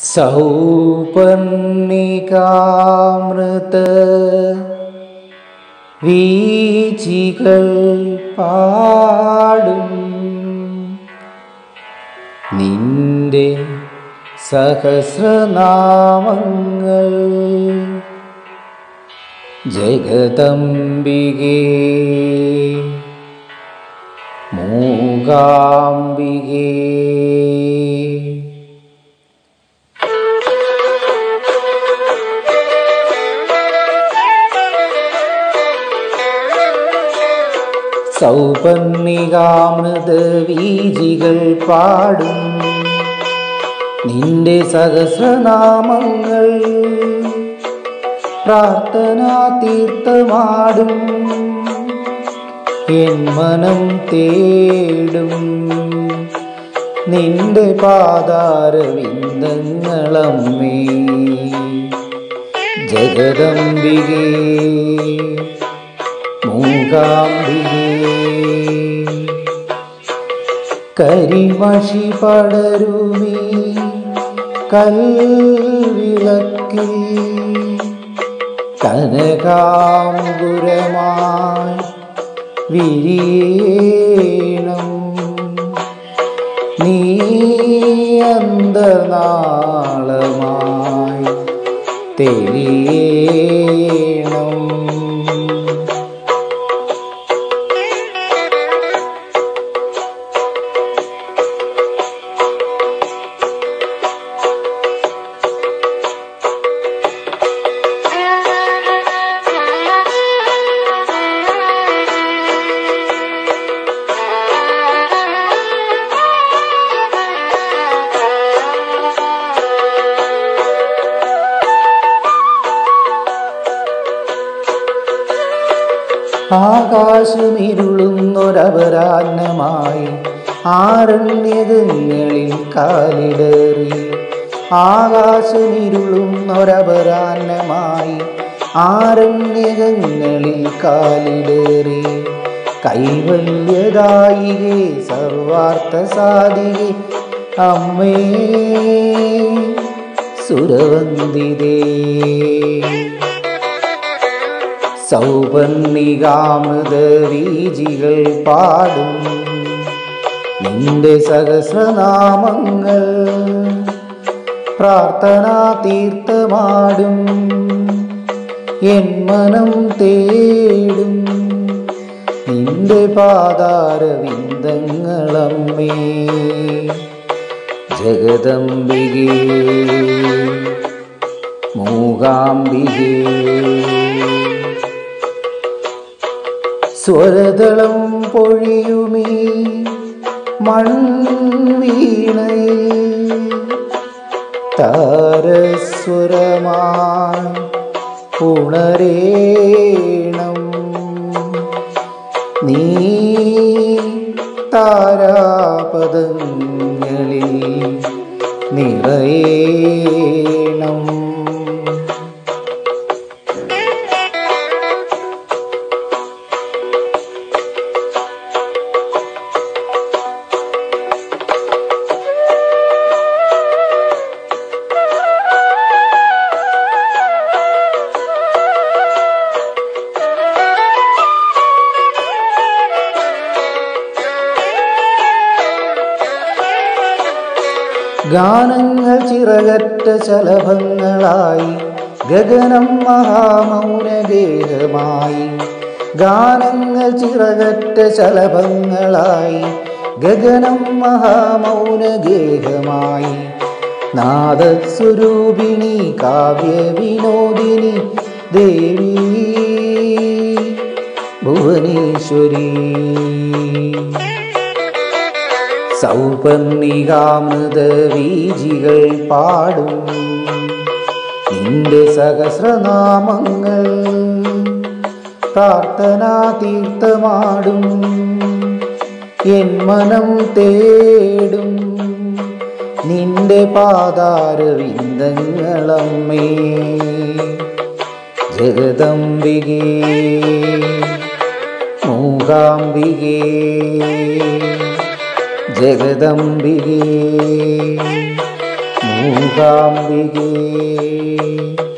സൗപർണികാമൃത വീചികൾ പാടും നിന്റെ സഹസ്രനാമങ്ങൾ ജഗദംബികേ മൂകാംബികേ സൗപർണികാമൃത വീജികൾ പാടും നിന്റെ സഹസ്രനാമങ്ങൾ പ്രാർത്ഥനാ തീർത്ഥമാടും എൻ മനം തേടും നിന്റെ പാതാരവിന്ദങ്ങളമ്മേ ജഗദംബികേ മൂകാംബികേ കരിമഷി പടരുമീ കൽവിളക്കിൽ കനകാംബുരമായി വിരീണം നീ അന്തനാളമായി തെളിയണം ആകാശമിരുളുന്നൊരപരാന്നമായി ആരണ്യകങ്ങളിൽ കാലിടറി ആകാശമിരുളുന്നൊരപരാന്നമായി ആരണ്യകങ്ങളിൽ കാലിടറി കൈവല്യദായികെ സർവാർത്ഥ സാധികെ അമ്മേ സുരവന്ദിതേ സൗപർണികാമൃത വീജികൾ പാടും നിന്റെ സഹസ്രനാമങ്ങൾ പ്രാർത്ഥനാ തീർത്ഥമാടും എൻ മനം തേടും നിന്റെ പാതാരവിന്ദങ്ങളമ്മേ ജഗദംബികേ മൂകാംബികേ സ്വരതളം പൊഴിയുമീ മൺവീണയിൽ താരസ്വരമായി ഉണരേണം നീ താരാപദങ്ങളിൽ നിറയേണം ഗാനങ്ങൾ ചിറകറ്റ ശലഭങ്ങളായി ഗഗനം മഹാമൗനഗേഹമായി ഗാനങ്ങൾ ചിറകറ്റ ശലഭങ്ങളായി ഗഗനം മഹാമൗനഗേഹമായി നാദസ്വരൂപിണി കാവ്യ വിനോദിനി ദേവി ഭുവനേശ്വരി സൗപർണികാമൃത വീജികൾ പാടും നിന്റെ സഹസ്രനാമങ്ങൾ പ്രാർത്ഥനാ തീർത്ഥമാടും എൻ മനം തേടും നിന്റെ പാതാരവിന്ദങ്ങളമ്മേ ജഗദംബികേ മൂകാംബികേ ജഗദംബികേ മൂകാംബികേ